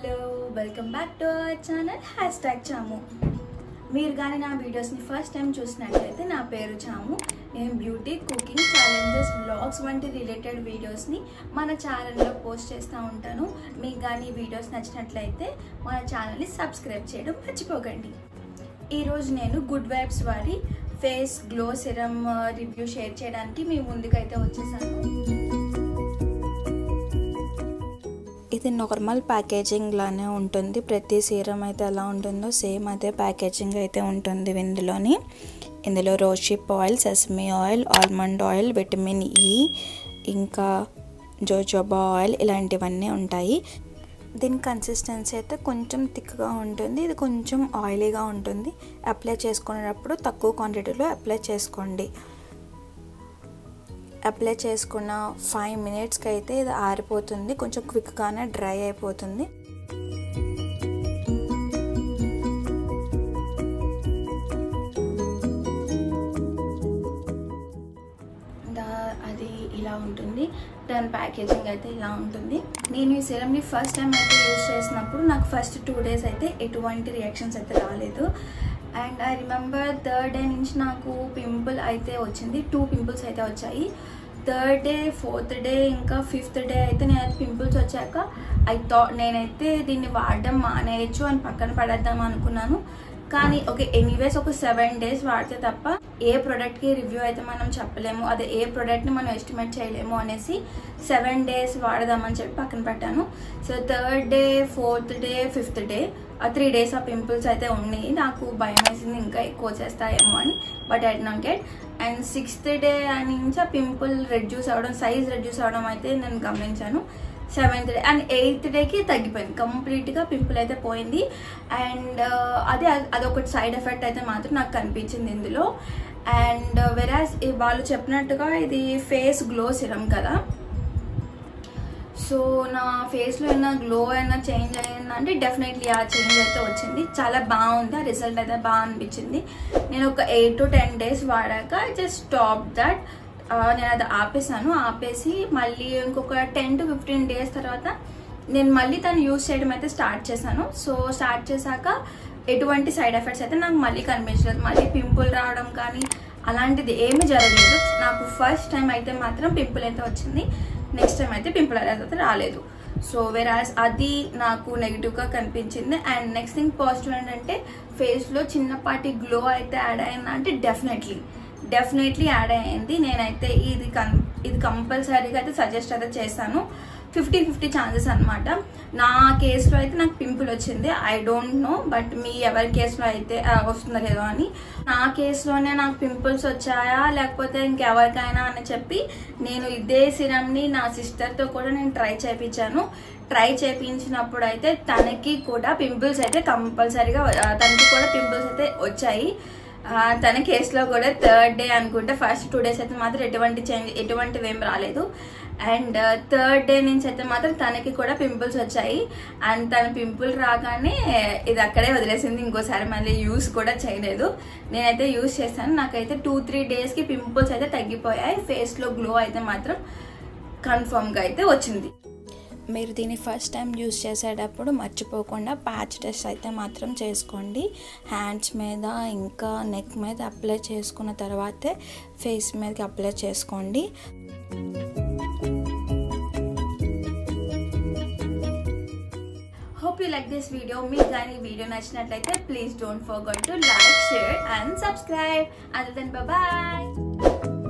hello welcome back to our channel hashtag Chamu మీరు కానీ నా వీడియోస్ని ఫస్ట్ టైం చూసినట్లయితే నా పేరు చాము నేను బ్యూటీ కుకింగ్ ఛాలెంజెస్ వ్లాగ్స్ వంటి రిలేటెడ్ వీడియోస్ని మన ఛానల్లో పోస్ట్ చేస్తూ ఉంటాను మీకు కానీ ఈ వీడియోస్ నచ్చినట్లయితే మన ఛానల్ని సబ్స్క్రైబ్ చేయడం మర్చిపోకండి ఈరోజు నేను గుడ్ వైబ్స్ వారి face glow serum review share చేయడానికి మీ ముందుకైతే వచ్చేసాను ఇది నార్మల్ ప్యాకేజింగ్ లానే ఉంటుంది ప్రతి సీరం అయితే ఎలా ఉంటుందో సేమ్ అదే ప్యాకేజింగ్ అయితే ఉంటుంది ఇందులోని ఇందులో rosehip oil sesame oil almond oil vitamin E ఇంకా జోజోబా ఆయిల్ ఇలాంటివన్నీ ఉంటాయి దీని కన్సిస్టెన్సీ అయితే కొంచెం థిక్గా ఉంటుంది ఇది కొంచెం ఆయిలీగా ఉంటుంది అప్లై చేసుకునేటప్పుడు తక్కువ క్వాంటిటీలో అప్లై చేసుకోండి అప్లై చేసుకున్న ఫైవ్ మినిట్స్కి అయితే ఇది ఆరిపోతుంది కొంచెం క్విక్గానే డ్రై అయిపోతుంది దా- అది ఇలా ఉంటుంది దాని ప్యాకేజింగ్ అయితే ఇలా ఉంటుంది నేను ఈ సిరమ్ని ఫస్ట్ టైం అయితే యూజ్ చేసినప్పుడు నాకు ఫస్ట్ టూ డేస్ అయితే ఎటువంటి రియాక్షన్స్ అయితే రాలేదు and I remember third day నుంచి నాకు పింపుల్ అయితే వచ్చింది టూ పింపుల్స్ అయితే వచ్చాయి థర్డ్ డే ఫోర్త్ డే ఇంకా ఫిఫ్త్ డే అయితే నేను పింపుల్స్ వచ్చాక ఐ థాట్ నేనైతే దీన్ని వాడడం మానేయచ్చు అని పక్కన పడేద్దాం అనుకున్నాను కానీ ఓకే ఎనీవేస్ ఒక సెవెన్ డేస్ వాడితే తప్ప ఏ ప్రోడక్ట్కి రివ్యూ అయితే మనం చెప్పలేము అదే ఏ ప్రోడక్ట్ని మనం ఎస్టిమేట్ చేయలేము అనేసి సెవెన్ డేస్ వాడదామని చెప్పి పక్కన పెట్టాను so third day fourth day fifth day ఆ త్రీ డేస్ ఆ పింపుల్స్ అయితే ఉన్నాయి నాకు భయం వేసింది ఇంకా ఎక్కువ వచ్చేస్తాయేమో అని but I not get and sixth day నుంచి ఆ పింపుల్ రెడ్యూస్ అవ్వడం సైజ్ రెడ్యూస్ అవ్వడం అయితే నేను గమనించాను సెవెంత్ డే అండ్ ఎయిత్ డేకి తగ్గిపోయింది కంప్లీట్గా పింపుల్ అయితే పోయింది అండ్ అదే అదొకటి సైడ్ ఎఫెక్ట్ అయితే మాత్రం నాకు కనిపించింది ఇందులో అండ్ వెరాజ్ వాళ్ళు చెప్పినట్టుగా ఇది ఫేస్ గ్లో సిరం కదా సో నా ఫేస్లో ఏమైనా గ్లో అయినా చేంజ్ అయిందంటే డెఫినెట్లీ ఆ చేంజ్ అయితే వచ్చింది చాలా బాగుంది ఆ రిజల్ట్ అయితే బాగా అనిపించింది నేను ఒక ఎయిట్ టు టెన్ డేస్ వాడాక జస్ట్ స్టాప్ దట్ నేను అది ఆపేసాను ఆపేసి మళ్ళీ ఇంకొక టెన్ టు ఫిఫ్టీన్ డేస్ తర్వాత నేను మళ్ళీ తను యూజ్ చేయడం అయితే స్టార్ట్ చేశాను సో స్టార్ట్ చేశాక ఎటువంటి సైడ్ ఎఫెక్ట్స్ అయితే నాకు మళ్ళీ కనిపించలేదు మళ్ళీ పింపుల్ రావడం కానీ అలాంటిది ఏమీ జరగలేదు నాకు ఫస్ట్ టైం అయితే మాత్రం పింపుల్ అయితే వచ్చింది నెక్స్ట్ టైం అయితే పింపుల్ అనేది అయితే రాలేదు సో వెరాస్ అది నాకు నెగిటివ్గా కనిపించింది అండ్ నెక్స్ట్ థింగ్ పాజిటివ్ ఏంటంటే ఫేస్లో చిన్నపాటి గ్లో అయితే యాడ్ అయిందంటే డెఫినెట్లీ డెఫినెట్లీ యాడ్ అయ్యింది నేనైతే ఇది కన్ ఇది కంపల్సరీగా అయితే సజెస్ట్ అయితే చేశాను ఫిఫ్టీ ఫిఫ్టీ ఛాన్సెస్ అనమాట నా కేసులో అయితే నాకు పింపుల్ వచ్చింది ఐ డోంట్ నో బట్ మీ ఎవరి కేసులో అయితే ఆ, వస్తుందో లేదో అని నా కేసులోనే నాకు పింపుల్స్ వచ్చాయా లేకపోతే ఇంకెవరికైనా అని చెప్పి నేను ఇదే సిరమ్ని నా సిస్టర్తో కూడా నేను ట్రై చేయించాను ట్రై చేయించినప్పుడు అయితే తనకి కూడా పింపుల్స్ అయితే కంపల్సరీగా ఆ, తనకి కూడా పింపుల్స్ అయితే వచ్చాయి ఆ, తన కేసులో కూడా థర్డ్ డే అనుకుంటే ఫస్ట్ టూ డేస్ అయితే మాత్రం ఎటువంటి చేంజ్ ఎటువంటివి ఏం రాలేదు అండ్ థర్డ్ డే నుంచి అయితే మాత్రం తనకి కూడా పింపుల్స్ వచ్చాయి అండ్ తన పింపుల్ రాగానే ఇది అక్కడే వదిలేసింది ఇంకోసారి మళ్ళీ యూస్ కూడా చేయలేదు నేనైతే యూస్ చేశాను నాకైతే టూ త్రీ డేస్కి పింపుల్స్ అయితే తగ్గిపోయాయి ఫేస్లో గ్లో అయితే మాత్రం కన్ఫర్మ్గా అయితే వచ్చింది మీరు దీన్ని ఫస్ట్ టైం యూస్ చేసేటప్పుడు మర్చిపోకుండా ప్యాచ్ టెస్ట్ అయితే మాత్రం చేసుకోండి హ్యాండ్స్ మీద ఇంకా నెక్ మీద అప్లై చేసుకున్న తర్వాతే ఫేస్ మీదకి అప్లై చేసుకోండి hope you like this video మీకు కానీ వీడియో నచ్చినట్లయితే please don't forget to like share and subscribe other then bye